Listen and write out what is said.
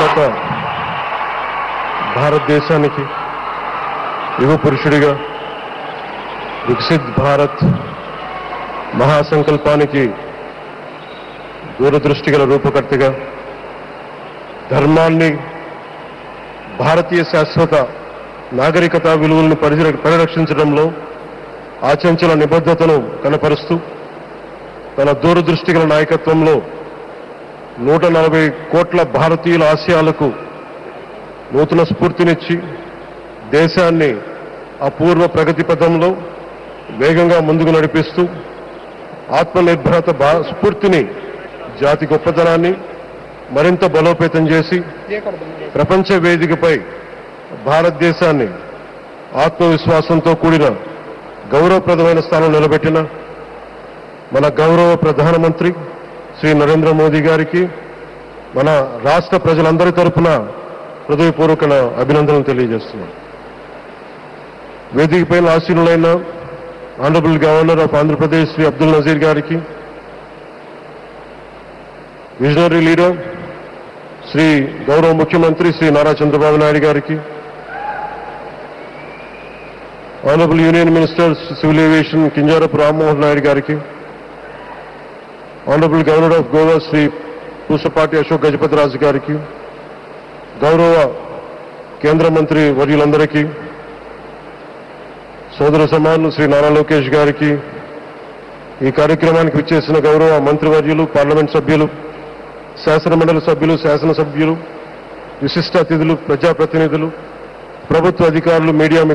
తర్వాత భారతదేశానికి యువ పురుషుడిగా వికసిత్ భారత్ మహాసంకల్పానికి దూరదృష్టి గల రూపకర్తగా ధర్మాన్ని భారతీయ శాశ్వత నాగరికత విలువలను పరిర- పరిరక్షించడంలో ఆచంచల నిబద్ధతను కనపరుస్తూ తన దూరదృష్టి గల నాయకత్వంలో నూట నలభై కోట్ల భారతీయుల ఆశయాలకు నూతన స్ఫూర్తినిచ్చి దేశాన్ని అపూర్వ ప్రగతి పథంలో వేగంగా ముందుకు నడిపిస్తూ ఆత్మనిర్భరత భా స్ఫూర్తిని జాతి గొప్పతనాన్ని మరింత బలోపేతం చేసి ప్రపంచ వేదికపై భారతదేశాన్ని ఆత్మవిశ్వాసంతో కూడిన గౌరవప్రదమైన స్థానం నిలబెట్టిన మన గౌరవ ప్రధానమంత్రి శ్రీ నరేంద్ర మోదీ గారికి మన రాష్ట్ర ప్రజలందరి తరపున హృదయపూర్వక అభినందనలు తెలియజేస్తున్నాం వేదికపైన ఆశీనులైన honourable governor of Andhra Pradesh Shri Abdul Nazeer గారికి విజనరీ లీడర్ శ్రీ గౌరవ ముఖ్యమంత్రి శ్రీ నారా చంద్రబాబు నాయుడు గారికి honourable union minister civil aviation Kinjarapu Rammohan Naidu గారికి honourable governor of Goa Shri Pusapati Ashok Gajapathi Raju గారికి గౌరవ కేంద్ర మంత్రి వర్యులందరికీ సోదర సమానులు శ్రీ నారా లోకేష్ గారికి ఈ కార్యక్రమానికి విచ్చేసిన గౌరవ మంత్రివర్యులు పార్లమెంట్ సభ్యులు శాసనమండలి సభ్యులు శాసనసభ్యులు విశిష్ట అతిథులు ప్రజాప్రతినిధులు ప్రభుత్వ అధికారులు మీడియా